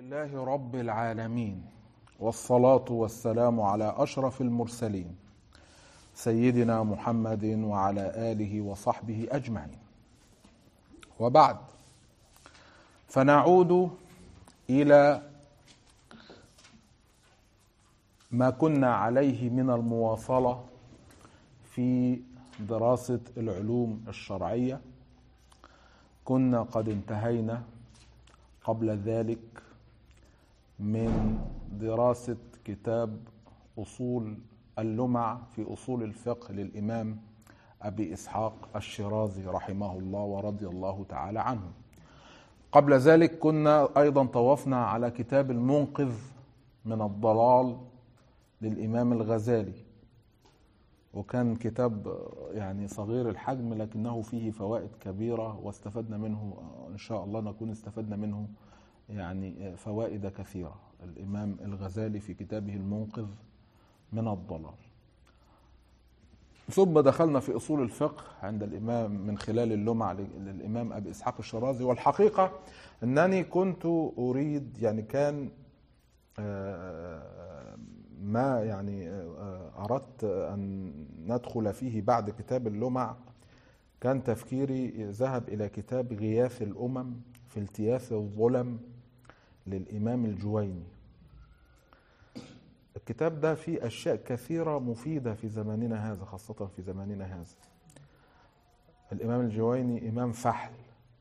لله رب العالمين والصلاة والسلام على أشرف المرسلين سيدنا محمد وعلى آله وصحبه أجمعين وبعد فنعود إلى ما كنا عليه من المواصلة في دراسة العلوم الشرعية كنا قد انتهينا قبل ذلك من دراسة كتاب أصول اللمع في أصول الفقه للإمام أبي إسحاق الشيرازي رحمه الله ورضي الله تعالى عنه قبل ذلك كنا أيضا طوفنا على كتاب المنقذ من الضلال للإمام الغزالي وكان كتاب يعني صغير الحجم لكنه فيه فوائد كبيرة واستفدنا منه إن شاء الله نكون استفدنا منه يعني فوائد كثيرة الإمام الغزالي في كتابه المنقذ من الضلال ثم دخلنا في أصول الفقه عند الإمام من خلال اللمع للإمام أبي إسحاق الشرازي والحقيقة أنني كنت أريد يعني كان ما يعني أردت أن ندخل فيه بعد كتاب اللمع كان تفكيري ذهب إلى كتاب غياث الأمم في التياث الظلم للإمام الجويني الكتاب ده فيه أشياء كثيرة مفيدة في زماننا هذا خاصة في زماننا هذا الإمام الجويني إمام فحل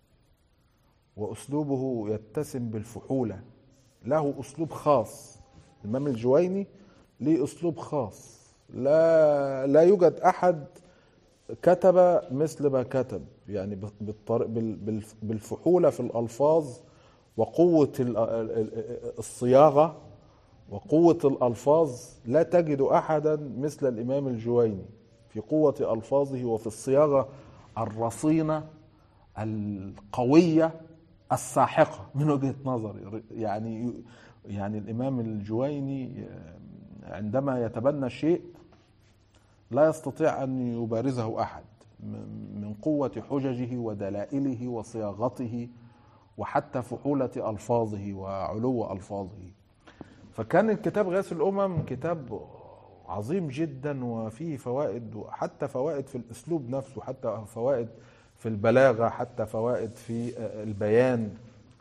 وأسلوبه يتسم بالفحولة له أسلوب خاص الإمام الجويني ليه أسلوب خاص لا لا يوجد أحد كتب مثل ما كتب يعني بالفحولة في الألفاظ وقوة الصياغة وقوة الألفاظ لا تجد أحدا مثل الإمام الجويني في قوة ألفاظه وفي الصياغة الرصينة القوية الساحقة من وجهة نظري يعني يعني الإمام الجويني عندما يتبنى شيء لا يستطيع أن يبارزه أحد من قوة حججه ودلائله وصياغته وحتى فحولة ألفاظه وعلو ألفاظه فكان الكتاب غاث الأمم كتاب عظيم جدا وفيه فوائد وحتى فوائد في الأسلوب نفسه حتى فوائد في البلاغة حتى فوائد في البيان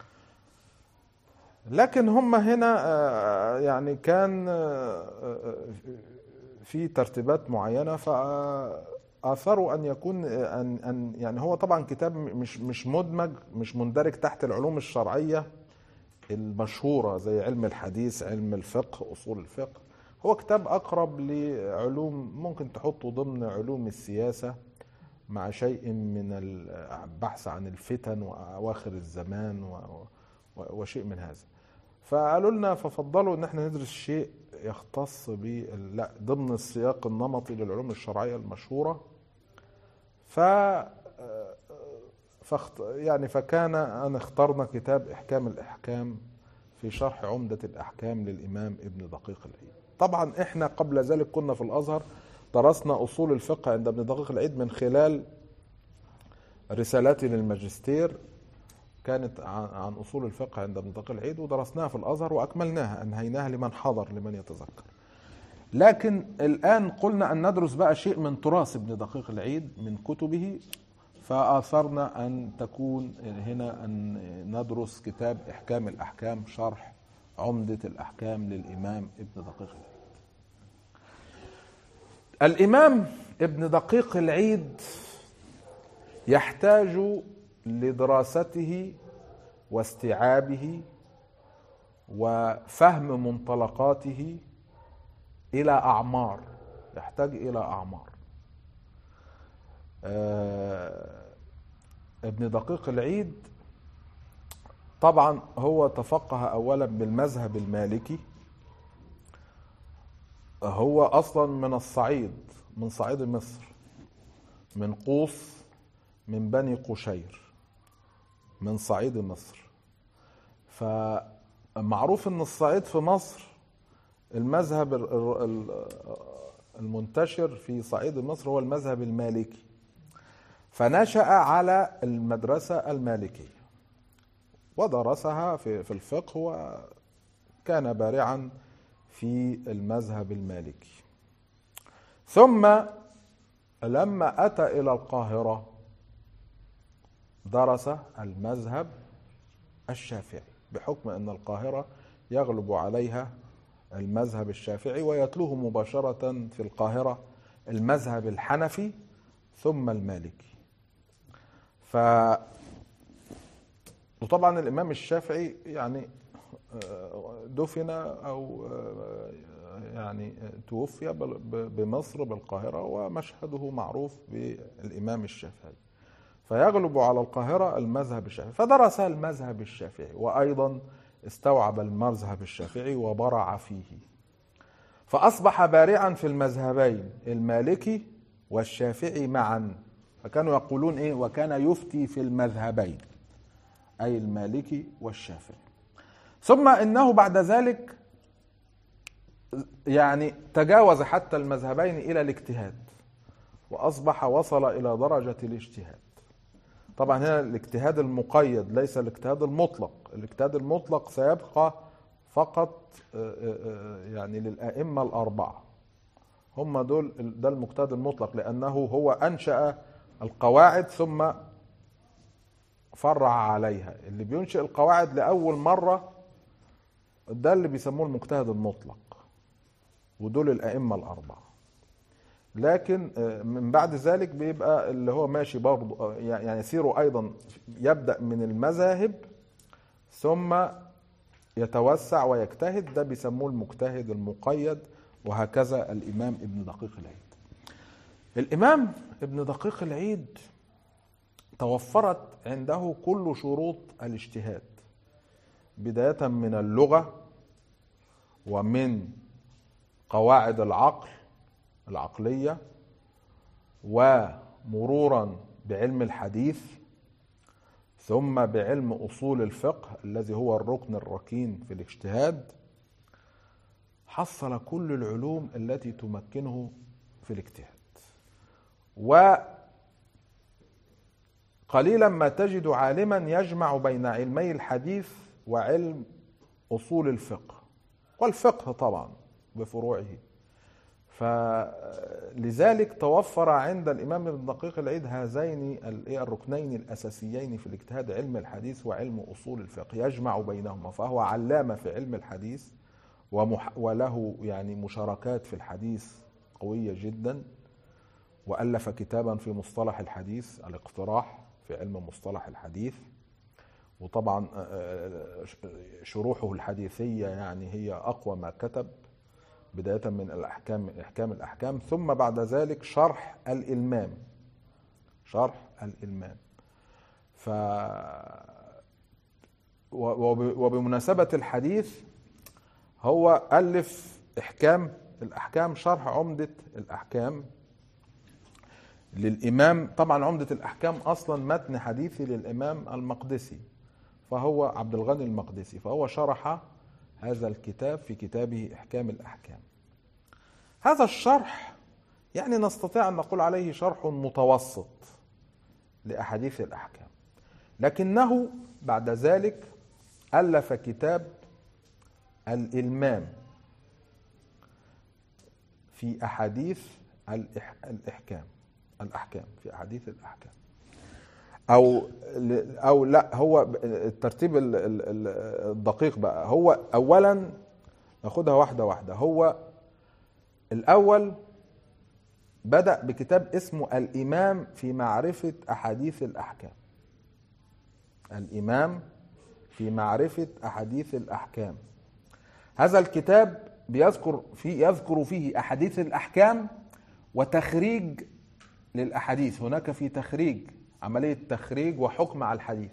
لكن هم هنا يعني كان في ترتيبات معينة فآثروا أن يكون أن أن يعني هو طبعا كتاب مش مش مدمج مش مندرج تحت العلوم الشرعية المشهورة زي علم الحديث علم الفقه أصول الفقه هو كتاب أقرب لعلوم ممكن تحطه ضمن علوم السياسة مع شيء من البحث عن الفتن وأواخر الزمان وشيء من هذا فقالوا لنا ففضلوا ان احنا ندرس شيء يختص ب لا ضمن السياق النمطي للعلوم الشرعيه المشهوره ف فاخت يعني فكان ان اخترنا كتاب احكام الاحكام في شرح عمده الاحكام للامام ابن دقيق العيد طبعا احنا قبل ذلك كنا في الازهر درسنا اصول الفقه عند ابن دقيق العيد من خلال رسالتي للماجستير كانت عن اصول الفقه عند ابن دقيق العيد ودرسناها في الازهر واكملناها انهيناها لمن حضر لمن يتذكر. لكن الان قلنا ان ندرس بقى شيء من تراث ابن دقيق العيد من كتبه فاثرنا ان تكون هنا ان ندرس كتاب احكام الاحكام شرح عمده الاحكام للامام ابن دقيق العيد. الامام ابن دقيق العيد يحتاج لدراسته واستيعابه وفهم منطلقاته الى اعمار يحتاج الى اعمار ابن دقيق العيد طبعا هو تفقه اولا بالمذهب المالكي هو اصلا من الصعيد من صعيد مصر من قوس من بني قشير من صعيد مصر فمعروف ان الصعيد في مصر المذهب المنتشر في صعيد مصر هو المذهب المالكي فنشأ على المدرسة المالكية ودرسها في في الفقه وكان بارعا في المذهب المالكي ثم لما أتى إلى القاهرة درس المذهب الشافعي بحكم أن القاهرة يغلب عليها المذهب الشافعي ويتلوه مباشرة في القاهرة المذهب الحنفي ثم المالكي ف وطبعا الإمام الشافعي يعني دفن أو يعني توفي بمصر بالقاهرة ومشهده معروف بالإمام الشافعي فيغلب على القاهرة المذهب الشافعي فدرس المذهب الشافعي وأيضا استوعب المذهب الشافعي وبرع فيه فأصبح بارعا في المذهبين المالكي والشافعي معا فكانوا يقولون إيه وكان يفتي في المذهبين أي المالكي والشافعي ثم إنه بعد ذلك يعني تجاوز حتى المذهبين إلى الاجتهاد وأصبح وصل إلى درجة الاجتهاد طبعا هنا الاجتهاد المقيد ليس الاجتهاد المطلق الاجتهاد المطلق سيبقى فقط يعني للأئمة الأربعة هم دول ده المجتهد المطلق لأنه هو أنشأ القواعد ثم فرع عليها اللي بينشئ القواعد لأول مرة ده اللي بيسموه المجتهد المطلق ودول الأئمة الأربعة لكن من بعد ذلك بيبقى اللي هو ماشي برضه يعني يسير أيضا يبدأ من المذاهب ثم يتوسع ويجتهد ده بيسموه المجتهد المقيد وهكذا الإمام ابن دقيق العيد الإمام ابن دقيق العيد توفرت عنده كل شروط الاجتهاد بداية من اللغة ومن قواعد العقل العقلية ومرورا بعلم الحديث ثم بعلم أصول الفقه الذي هو الركن الركين في الاجتهاد حصل كل العلوم التي تمكنه في الاجتهاد وقليلا ما تجد عالما يجمع بين علمي الحديث وعلم أصول الفقه والفقه طبعا بفروعه فلذلك توفر عند الإمام ابن دقيق العيد هذين الركنين الأساسيين في الاجتهاد علم الحديث وعلم أصول الفقه يجمع بينهما فهو علامة في علم الحديث ومح وله يعني مشاركات في الحديث قوية جدا وألف كتابا في مصطلح الحديث الاقتراح في علم مصطلح الحديث وطبعا شروحه الحديثية يعني هي أقوى ما كتب بداية من الأحكام إحكام الأحكام ثم بعد ذلك شرح الإلمام شرح الإلمام ف وبمناسبة الحديث هو ألف إحكام الأحكام شرح عمدة الأحكام للإمام طبعا عمدة الأحكام أصلا متن حديثي للإمام المقدسي فهو عبد الغني المقدسي فهو شرح هذا الكتاب في كتابه إحكام الأحكام هذا الشرح يعني نستطيع أن نقول عليه شرح متوسط لأحاديث الأحكام لكنه بعد ذلك ألف كتاب الإلمام في أحاديث الإحكام الأحكام في أحاديث الأحكام أو أو لا هو الترتيب الدقيق بقى هو أولا ناخدها واحدة واحدة هو الأول بدأ بكتاب اسمه الإمام في معرفة أحاديث الأحكام الإمام في معرفة أحاديث الأحكام هذا الكتاب بيذكر فيه يذكر فيه أحاديث الأحكام وتخريج للأحاديث هناك في تخريج عملية تخريج وحكم على الحديث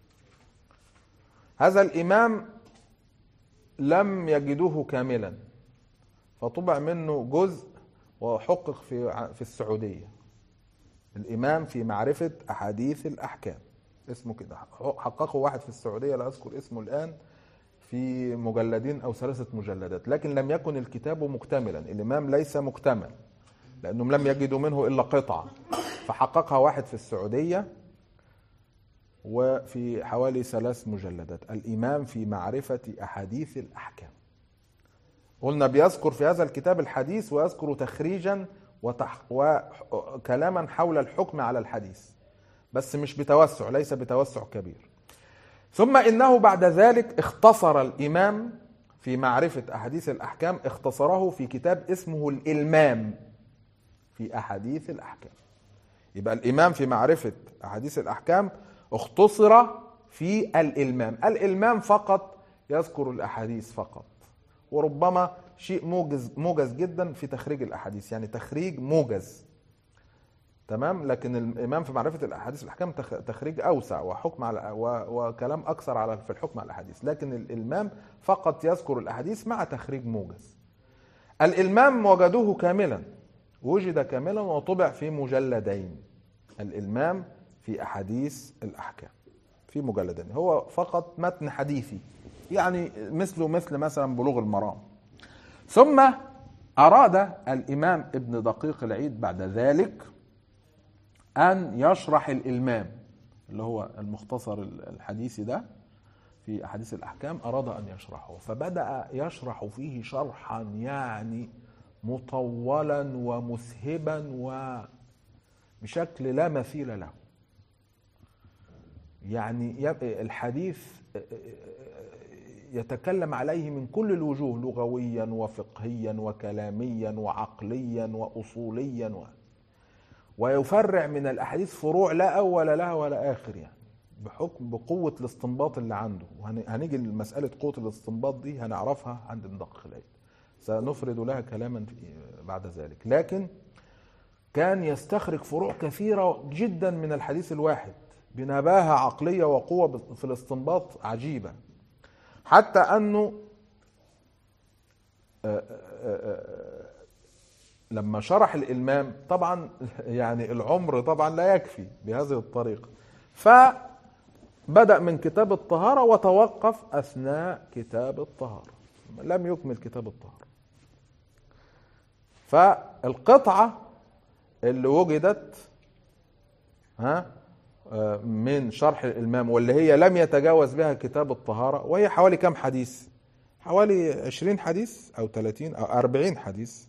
هذا الإمام لم يجدوه كاملا فطبع منه جزء وحقق في في السعودية الإمام في معرفة أحاديث الأحكام اسمه كده حققه واحد في السعودية لا أذكر اسمه الآن في مجلدين أو ثلاثة مجلدات لكن لم يكن الكتاب مكتملا الإمام ليس مكتمل لأنهم لم يجدوا منه إلا قطعة فحققها واحد في السعودية وفي حوالي ثلاث مجلدات الإمام في معرفة أحاديث الأحكام قلنا بيذكر في هذا الكتاب الحديث ويذكر تخريجا وتح... وكلاما حول الحكم على الحديث بس مش بتوسع ليس بتوسع كبير ثم انه بعد ذلك اختصر الامام في معرفه احاديث الاحكام اختصره في كتاب اسمه الالمام في احاديث الاحكام يبقى الامام في معرفه احاديث الاحكام اختصر في الالمام الالمام فقط يذكر الاحاديث فقط وربما شيء موجز موجز جدا في تخريج الاحاديث يعني تخريج موجز تمام لكن الامام في معرفه الاحاديث الاحكام تخريج اوسع وحكم على وكلام اكثر على في الحكم على الاحاديث لكن الالمام فقط يذكر الاحاديث مع تخريج موجز الالمام وجدوه كاملا وجد كاملا وطبع في مجلدين الالمام في احاديث الاحكام في مجلدين هو فقط متن حديثي يعني مثله مثل مثلا بلوغ المرام ثم أراد الإمام ابن دقيق العيد بعد ذلك أن يشرح الإلمام اللي هو المختصر الحديثي ده في أحاديث الأحكام أراد أن يشرحه فبدأ يشرح فيه شرحا يعني مطولا ومسهبا وبشكل لا مثيل له يعني الحديث يتكلم عليه من كل الوجوه لغويا وفقهيا وكلاميا وعقليا واصوليا و... ويفرع من الاحاديث فروع لا اول لها ولا اخر يعني بحكم بقوه الاستنباط اللي عنده وهنيجي لمساله قوه الاستنباط دي هنعرفها عند ندق العيد سنفرد لها كلاما بعد ذلك لكن كان يستخرج فروع كثيره جدا من الحديث الواحد بنباهه عقليه وقوه في الاستنباط عجيبه حتى انه آه، آه، آه، لما شرح الالمام طبعا يعني العمر طبعا لا يكفي بهذه الطريقه فبدا من كتاب الطهاره وتوقف اثناء كتاب الطهاره لم يكمل كتاب الطهاره فالقطعه اللي وجدت ها من شرح الإمام واللي هي لم يتجاوز بها كتاب الطهارة وهي حوالي كم حديث حوالي 20 حديث أو 30 أو 40 حديث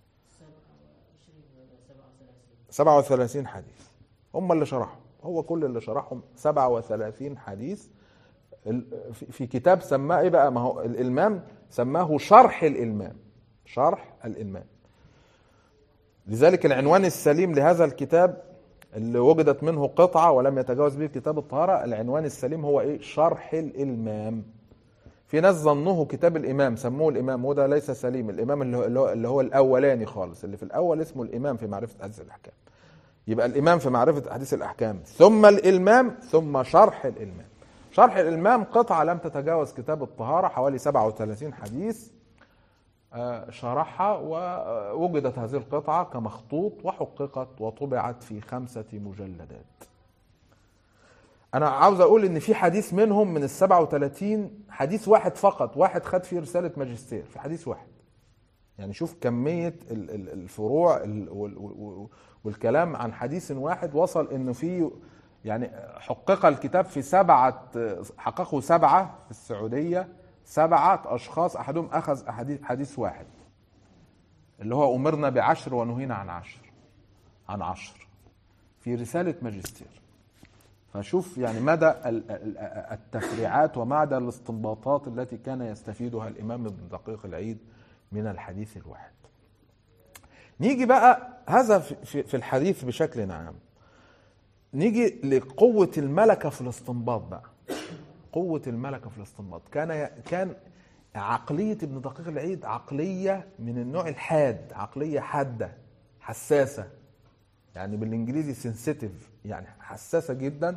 37 حديث هم اللي شرحوا هو كل اللي شرحهم 37 حديث في كتاب سماه ايه بقى ما هو الإلمام سماه شرح الإلمام شرح الإلمام لذلك العنوان السليم لهذا الكتاب اللي وجدت منه قطعة ولم يتجاوز به كتاب الطهارة العنوان السليم هو ايه شرح الإلمام في ناس ظنوه كتاب الإمام سموه الإمام وده ليس سليم الإمام اللي هو, اللي هو الأولاني خالص اللي في الأول اسمه الإمام في معرفة أحاديث الأحكام يبقى الإمام في معرفة أحاديث الأحكام ثم الإلمام ثم شرح الإلمام شرح الإلمام قطعة لم تتجاوز كتاب الطهارة حوالي 37 حديث شرحها ووجدت هذه القطعة كمخطوط وحققت وطبعت في خمسة مجلدات أنا عاوز أقول إن في حديث منهم من السبعة وثلاثين حديث واحد فقط واحد خد فيه رسالة ماجستير في حديث واحد يعني شوف كمية الفروع والكلام عن حديث واحد وصل إنه في يعني حقق الكتاب في سبعة حققوا سبعة في السعودية سبعة أشخاص أحدهم أخذ حديث, حديث واحد اللي هو أمرنا بعشر ونهينا عن عشر عن عشر في رسالة ماجستير فشوف يعني مدى التفريعات ومدى الاستنباطات التي كان يستفيدها الإمام ابن دقيق العيد من الحديث الواحد نيجي بقى هذا في الحديث بشكل عام نيجي لقوة الملكة في الاستنباط بقى قوة الملكة في الاستنباط كان كان عقلية ابن دقيق العيد عقلية من النوع الحاد عقلية حادة حساسة يعني بالانجليزي سنسيتيف يعني حساسة جدا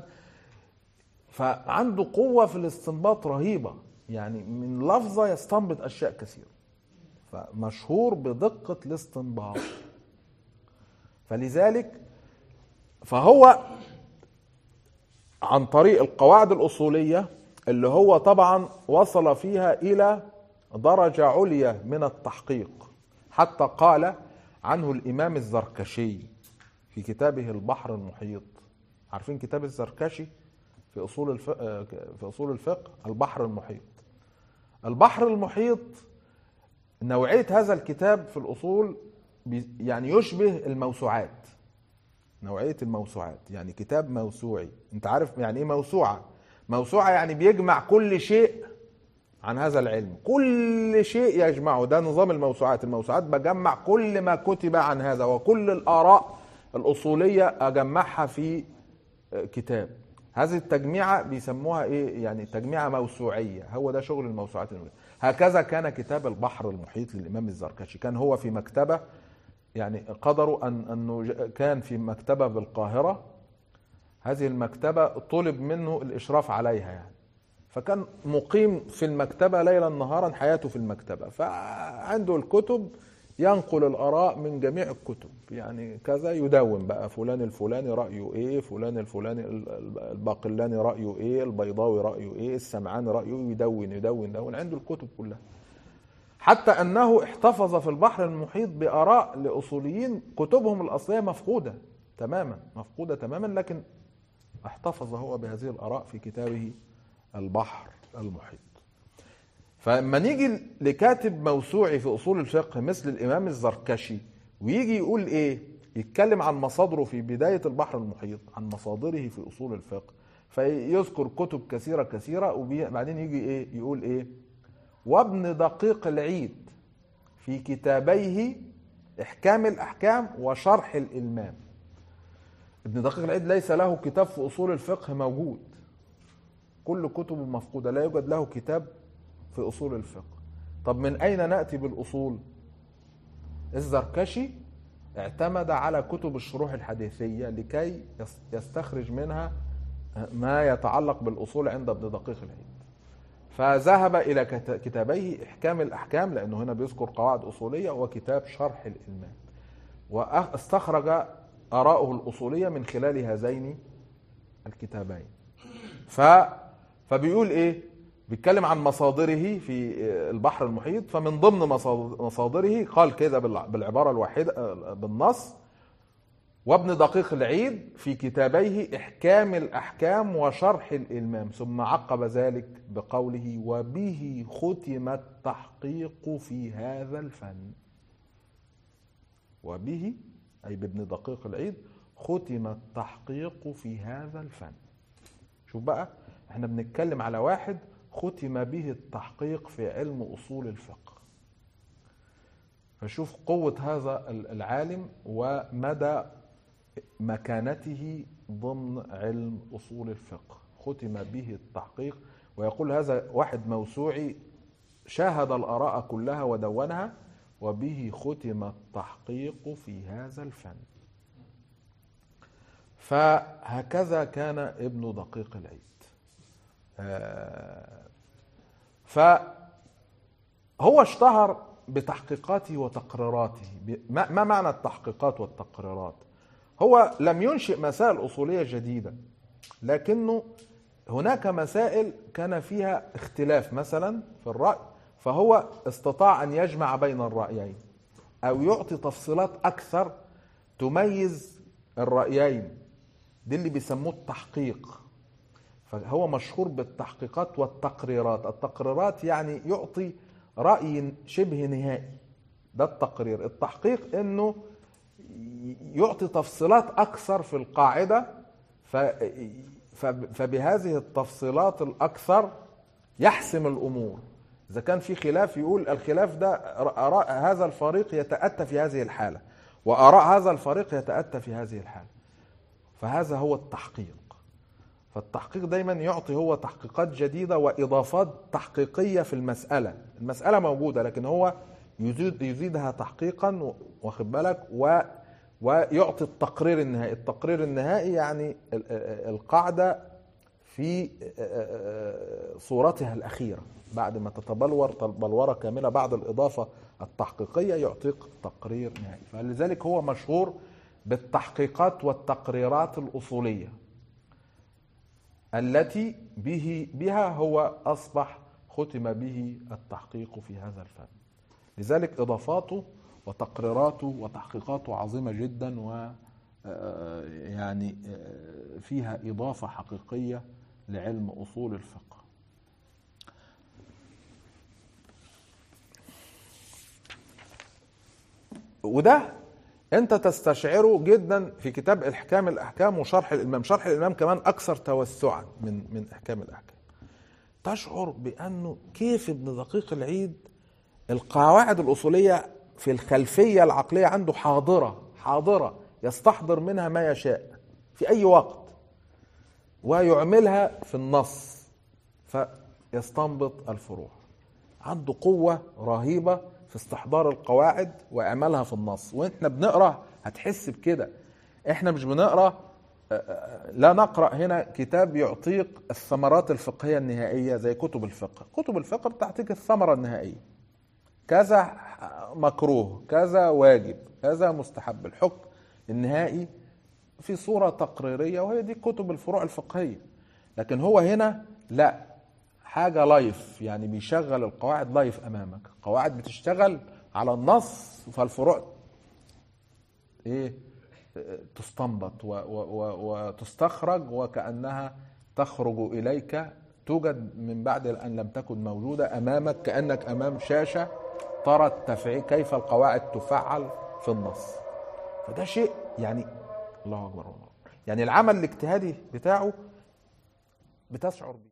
فعنده قوة في الاستنباط رهيبة يعني من لفظة يستنبط أشياء كثيرة فمشهور بدقة الاستنباط فلذلك فهو عن طريق القواعد الأصولية اللي هو طبعا وصل فيها الى درجه عليا من التحقيق حتى قال عنه الامام الزركشي في كتابه البحر المحيط عارفين كتاب الزركشي في اصول الفقه في اصول الفقه البحر المحيط البحر المحيط نوعيه هذا الكتاب في الاصول يعني يشبه الموسوعات نوعيه الموسوعات يعني كتاب موسوعي انت عارف يعني ايه موسوعه موسوعه يعني بيجمع كل شيء عن هذا العلم كل شيء يجمعه ده نظام الموسوعات الموسوعات بجمع كل ما كتب عن هذا وكل الآراء الأصولية أجمعها في كتاب هذه التجميعة بيسموها إيه يعني تجميعة موسوعية هو ده شغل الموسوعات الموسوعية. هكذا كان كتاب البحر المحيط للإمام الزركشي كان هو في مكتبة يعني قدروا أن أنه كان في مكتبة بالقاهرة هذه المكتبة طلب منه الإشراف عليها يعني فكان مقيم في المكتبة ليلا نهارا حياته في المكتبة فعنده الكتب ينقل الآراء من جميع الكتب يعني كذا يدون بقى فلان الفلاني رأيه إيه فلان الفلاني الباقلاني رأيه إيه البيضاوي رأيه إيه السمعاني رأيه يدون يدون يدون عنده الكتب كلها حتى أنه احتفظ في البحر المحيط بآراء لأصوليين كتبهم الأصلية مفقودة تماما مفقودة تماما لكن احتفظ هو بهذه الآراء في كتابه البحر المحيط فلما نيجي لكاتب موسوعي في اصول الفقه مثل الامام الزركشي ويجي يقول ايه يتكلم عن مصادره في بدايه البحر المحيط عن مصادره في اصول الفقه فيذكر كتب كثيره كثيره وبعدين يجي ايه يقول ايه وابن دقيق العيد في كتابيه احكام الاحكام وشرح الالمام ابن دقيق العيد ليس له كتاب في اصول الفقه موجود كل كتبه مفقودة لا يوجد له كتاب في أصول الفقه طب من أين نأتي بالأصول الزركشي اعتمد على كتب الشروح الحديثية لكي يستخرج منها ما يتعلق بالأصول عند ابن دقيق العيد فذهب إلى كتابيه إحكام الأحكام لأنه هنا بيذكر قواعد أصولية وكتاب شرح الإلمام واستخرج آراءه الأصولية من خلال هذين الكتابين ف فبيقول ايه بيتكلم عن مصادره في البحر المحيط فمن ضمن مصادره قال كده بالعباره الواحده بالنص وابن دقيق العيد في كتابيه احكام الاحكام وشرح الالمام ثم عقب ذلك بقوله وبه ختم التحقيق في هذا الفن وبه اي بابن دقيق العيد ختم التحقيق في هذا الفن شوف بقى احنا بنتكلم على واحد ختم به التحقيق في علم اصول الفقه فشوف قوة هذا العالم ومدى مكانته ضمن علم اصول الفقه ختم به التحقيق ويقول هذا واحد موسوعي شاهد الاراء كلها ودونها وبه ختم التحقيق في هذا الفن فهكذا كان ابن دقيق العيد فهو اشتهر بتحقيقاته وتقريراته ما معنى التحقيقات والتقريرات هو لم ينشئ مسائل أصولية جديدة لكنه هناك مسائل كان فيها اختلاف مثلا في الرأي فهو استطاع أن يجمع بين الرأيين أو يعطي تفصيلات أكثر تميز الرأيين دي اللي بيسموه التحقيق فهو مشهور بالتحقيقات والتقريرات التقريرات يعني يعطي رأي شبه نهائي ده التقرير التحقيق انه يعطي تفصيلات اكثر في القاعدة فبهذه التفصيلات الاكثر يحسم الامور اذا كان في خلاف يقول الخلاف ده اراء هذا الفريق يتاتى في هذه الحاله واراء هذا الفريق يتاتى في هذه الحاله فهذا هو التحقيق فالتحقيق دايما يعطي هو تحقيقات جديدة وإضافات تحقيقية في المسألة المسألة موجودة لكن هو يزيد يزيدها تحقيقا واخد بالك و ويعطي التقرير النهائي التقرير النهائي يعني القاعدة في صورتها الأخيرة بعد ما تتبلور تبلورة كاملة بعد الإضافة التحقيقية يعطيك تقرير نهائي فلذلك هو مشهور بالتحقيقات والتقريرات الأصولية التي به بها هو أصبح ختم به التحقيق في هذا الفن لذلك إضافاته وتقريراته وتحقيقاته عظيمة جدا و يعني فيها إضافة حقيقية لعلم اصول الفقه وده انت تستشعره جدا في كتاب احكام الاحكام وشرح الامام شرح الامام كمان اكثر توسعا من من احكام الاحكام تشعر بانه كيف ابن دقيق العيد القواعد الاصوليه في الخلفيه العقليه عنده حاضره حاضره يستحضر منها ما يشاء في اي وقت ويعملها في النص فيستنبط الفروع عنده قوه رهيبه في استحضار القواعد واعمالها في النص واحنا بنقرا هتحس بكده احنا مش بنقرا لا نقرا هنا كتاب يعطيك الثمرات الفقهيه النهائيه زي كتب الفقه كتب الفقه بتعطيك الثمره النهائيه كذا مكروه كذا واجب كذا مستحب الحكم النهائي في صوره تقريريه وهي دي كتب الفروع الفقهيه لكن هو هنا لا حاجه لايف يعني بيشغل القواعد لايف امامك قواعد بتشتغل على النص فالفروع ايه تستنبط و و و وتستخرج وكانها تخرج اليك توجد من بعد ان لم تكن موجوده امامك كانك امام شاشه ترى التفعيل كيف القواعد تفعل في النص فده شيء يعني الله اكبر الله يعني العمل الاجتهادي بتاعه بتشعر بيه